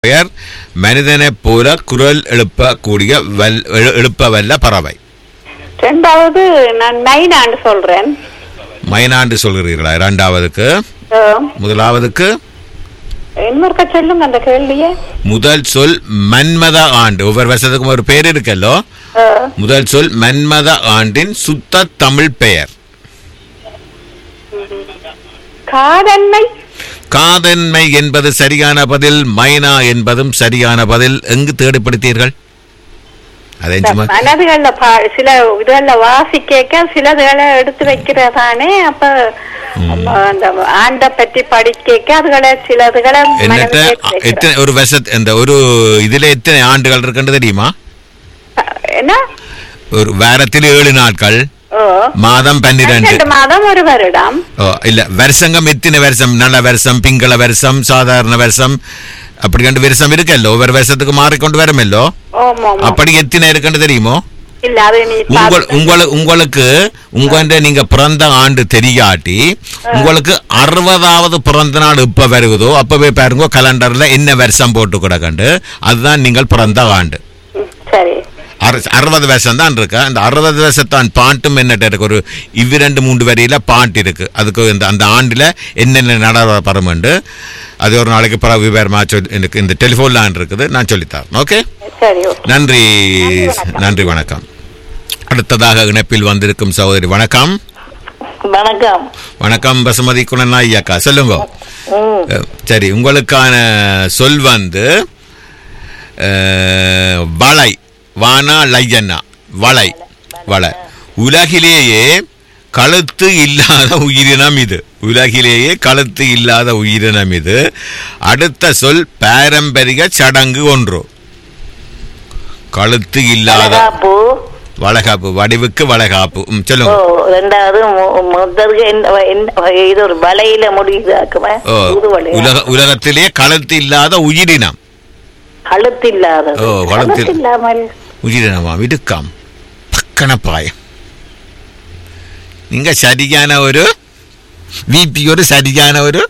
பெயர் மனிதனைப் போல குரல் எழுப்பக்கூடிய வல்- எழு- எழுப்ப வல்ல பறவை ரெண்டாவது நான் நைனான்னு சொல்றேன் மைனாண்டு சொல்கிறீர்களா இரண்டாவதுக்கு அஹ், முதலாவதுக்கு இன்னொருக்க சொல்லுங்க அந்த கேள்விய முதல் சொல் மன்மத ஆண்டு ஒவ்வொரு வருஷத்துக்கும் ஒரு பேர் இருக்கல்லோ அஹ், முதல் சொல் மன்மத ஆண்டின் சுத்த தமிழ் பெயர் காதன்மை காதன்மை என்பது சரியான பதில் மைனா என்பதும் சரியான பதில் எங்கு தேடிப்படுத்தீர்கள் அதே சும்மா மனதுகள்ல பா- சில இதுகள்ல வாசிக்க சிலதுகளை எடுத்து வைக்கிறதானே அப்ப அப்ப அந்த ஆண்ட பற்றி படிக்க அதுகளை சிலதுகளை என்னட்ட மனதுல ஏத்தி வைக்கிறேன். எத்தனை ஒரு வருஷத்து இந்த ஒரு இதுல எத்தனை ஆண்டுகள் இருக்குன்னு தெரியுமா என்ன ஒரு வாரத்தில் ஏழு நாட்கள் ஓ மாதம் பன்னிரண்டு ரெண்டு மாதம் ஒரு வருடம் ஓ இல்ல வருஷங்கம் எத்தனை வருஷம் நல்ல வருஷம் பிங்கள வருஷம் சாதாரண வருஷம் அப்படி கண்டு வருஷம் இருக்கல்லோ ஒவ்வொரு வருஷத்துக்கு மாறிக்கொண்டு வருமல்லோ ஓம் ஓம் அப்படி எத்தனை இருக்குன்னு தெரியுமோ இல்ல அது நீ உங்கள் பார்த்து- உங்களுக்கு உங்களுக்கு உங்க நீங்க பிறந்த ஆண்டு தெரியாட்டி உங்களுக்கு அறுபதாவது பிறந்த நாள் இப்ப வருகுதோ அப்பவே பாருங்க கலண்டர்ல என்ன வருஷம் போட்டு கிடக்கண்டு அதுதான் நீங்கள் பிறந்த ஆண்டு ம், சரி அறு- அறுபது வருஷம் தான் இருக்கு அந்த அறுபது வருஷத்தான் பாட்டும் என்னட்ட இருக்கு ஒரு இவ்விரண்டு மூன்று வரியில பாட்டு இருக்கு அதுக்கு இந்த அந்த ஆண்டுல என்னென்ன நடப்பறமுண்டு அது ஒரு நாளைக்கு பிறகு விவரமா சொல்லி எனக்கு இந்த டெலிஃபோன்லாம் இருக்குது நான் சொல்லித்தரேன் ஓகே சரி ஓகே நன்றி நன்றி வணக்கம் அடுத்ததாக இணைப்பில் வந்திருக்கும் சகோதரி வணக்கம் வணக்கம் வணக்கம் பசுமதி குணநாய் அக்கா சொல்லுங்க ம் அஹ், சரி உங்களுக்கான சொல் வந்து அஹ், வளை வானா லையன்னா வளை வளை உலகிலேயே கழுத்து இல்லாத உயிரினம் இது உலகிலேயே கழுத்து இல்லாத உயிரினம் இது அடுத்த சொல் பாரம்பரிய சடங்கு ஒன்று கழுத்து இல்லாத வளகாப்பு வளகாப்பு வடிவுக்கு வளகாப்பு ம், ஓ சொல்லுங்க ரெண்டாவது மு- முதல்க்கு என்ன- என்ன- இது ஒரு வலையில முடியுதாக்குமே ஓ, புது வலையா உலக உலகத்திலேயே கழுத்து இல்லாத உயிரினம் கழுத்து இல்லாத ஓ, கழுத்தில். இல்லாமல் ഉചിതനമാ ഇടുക്കാം പക്കണപ്പായം നിങ്ങ ശരിயான ഒരു വി പി ഒരു ശരിயான ഒരു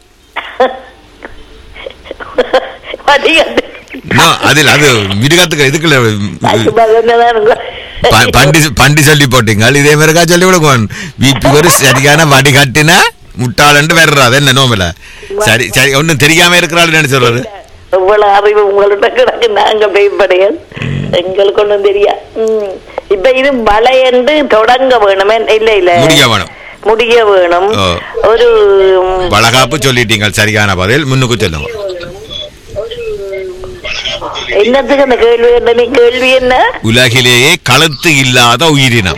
வடிகட்டு. நோ, அதில் அது மிருகத்துக்கு இதுக்குள்ள அது மகன்தான் உங்க- ப- பண்டி பண்டி சொல்லி போட்டீங்க இதே மாதிரிக்கா சொல்லி கொடுக்கும் விபி ஒரு சரியான வடிகட்டின முட்டாளண்டு வர்றது அது என்ன நோமல சரி சரி ஒன்றும் தெரியாம இருக்கிறாள் என்ன சொல்றது இவ்வளவு அறிவு உங்கள்ட்ட கிடக்கு நாங்க பயப்படையல் எங்களுக்கு ஒண்ணும் தெரியா ம். இப்ப இது வலை என்று தொடங்க வேணுமே இல்ல இல்ல முடிய வேணும் முடிய வேணும் ஓ. ஒரு ம், வளகாப்பு சொல்லிட்டீங்க சரியான பதில் முன்னுக்கு சொல்லுங்க என்னத்துக்கு அந்த கேள்வி என்ன நீ கேள்வி என்ன உலகிலேயே கழுத்து இல்லாத உயிரினம்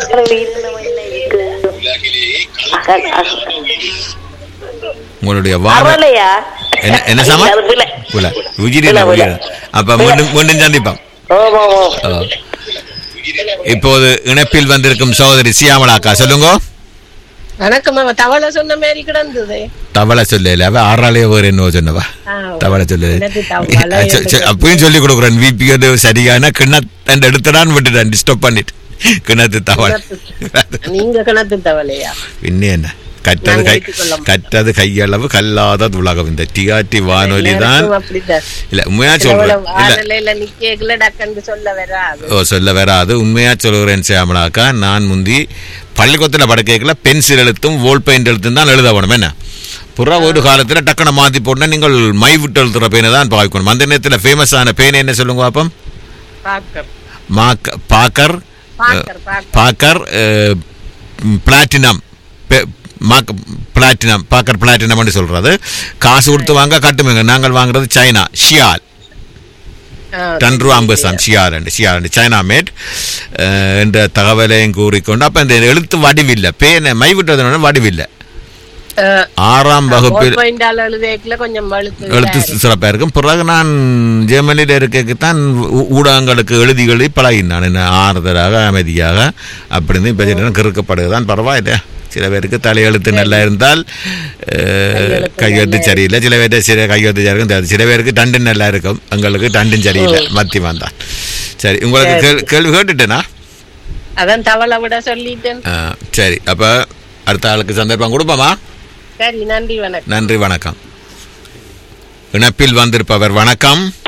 அகல்- அகல். உங்களுடைய வான அரளையா என்ன என்ன சம அது பிள்ளை. புல உயிரின புல, புல. உயிரினம் அப்ப மீண்டும் மீண்டும் சந்திப்போம் ஓ, ஓ, ஓ. ஆ. இப்போது இணைப்பில் வந்திருக்கும் சகோதரி சியாமலாக்கா சொல்லுங்க வணக்கம் அவ தவளை சொன்ன மாதிரி கிடந்தது தவளை சொல்லல அவ ஆறாலே வேறு என்ன சொன்னவா ஆ, தவளை சொல்லு எனக்கு தவளை ச- ச- அப்பயும் சொல்லி கொடுக்குறேன் விபி வந்து சரியான கிண்ணத்தை எடுத்துடான்னு விட்டுட்டேன் டிஸ்டர்ப் பண்ணிட்டு கிணத்து தவளை நீங்க கிணத்து தவளையா பின்ன என்ன கற்றது நாங்க கை ஏற்றுக்கொள்ள மாட்டோம். கற்றது கையளவு கல்லாத உலகம் இந்த டிஆர்டி வானொலி தான் எல்லாருக்கும் அப்படித்தான் இல்ல உண்மையா சிலவள சொல்றேன் இல்ல வாரலையில நிக்கல டக்குன்னு சொல்ல வராது ஓ சொல்ல வராது உண்மையா சொல்லுகிறேன் சியாமலாக்கா நான் முந்தி பள்ளிக்கூடத்தில் படுக்கைக்குள்ள பென்சில் எழுத்தும் வோல் பெயிண்ட் எழுத்தும் தான் எழுத வேணும் என்ன புற ஒரு காலத்தில் டக்குன மாற்றி போட்டால் நீங்கள் மை விட்டு எழுத்துற பேனை தான் பாய்க்கணும் அந்த நேரத்தில் ஃபேமஸான பேனை என்ன சொல்லுங்க பாப்பம் பாக்கர் மாக் Parker Parker Parker Parker platinum மாக் பிளாட்டினம் பாக்கர் பிளாட்டினம்னு சொல்றது காசு கொடுத்து வாங்க கட்டுமைங்க நாங்கள் வாங்குறது சைனா ஷியால் ஆ, டன் ரூபா ஐம்பது சாம் ஷியார் ரெண்டு ஷியார் ரெண்டு சைனா மேட் அஹ், என்ற தகவலையும் கூறிக்கொண்டு அப்போ இந்த எழுத்து வடிவில்லை பேனை மை விட்டதுனால வடிவில்லை ஆ, ஆறாம் வகுப்பில் ball point ஆல எழுதேக்குல கொஞ்சம் வழுத்து எழுத்து சிறப்பாக இருக்கும் பிறகு நான் ஜெர்மனியில் இருக்கத்தான் ஊ- ஊடகங்களுக்கு எழுதி எழுதி பழகினான் என்ன ஆறுதலாக அமைதியாக அப்படின்னு இப்போ கிறுக்கப்படுதுதான் பரவாயில்ல சில பேருக்கு தலையெழுத்து நல்லா இருந்தால் அஹ், கையெழுத்து சரியில்லை சில பேருக்கு சில கையெழுத்து சரி இருக்கும் சில பேருக்கு டண்டின் நல்லா இருக்கும் எங்களுக்கு டண்டின் சரியில்லை மத்தி வந்தான் சரி உங்களுக்கு கேள்- கேள்வி கேட்டுட்டேனா அதான் தவளை விட சொல்லிட்டேன் ஆ, சரி அப்போ அடுத்த ஆளுக்கு சந்தர்ப்பம் கொடுப்போமா சரி நன்றி வணக்கம் நன்றி வணக்கம் இணைப்பில் வந்திருப்பவர் வணக்கம்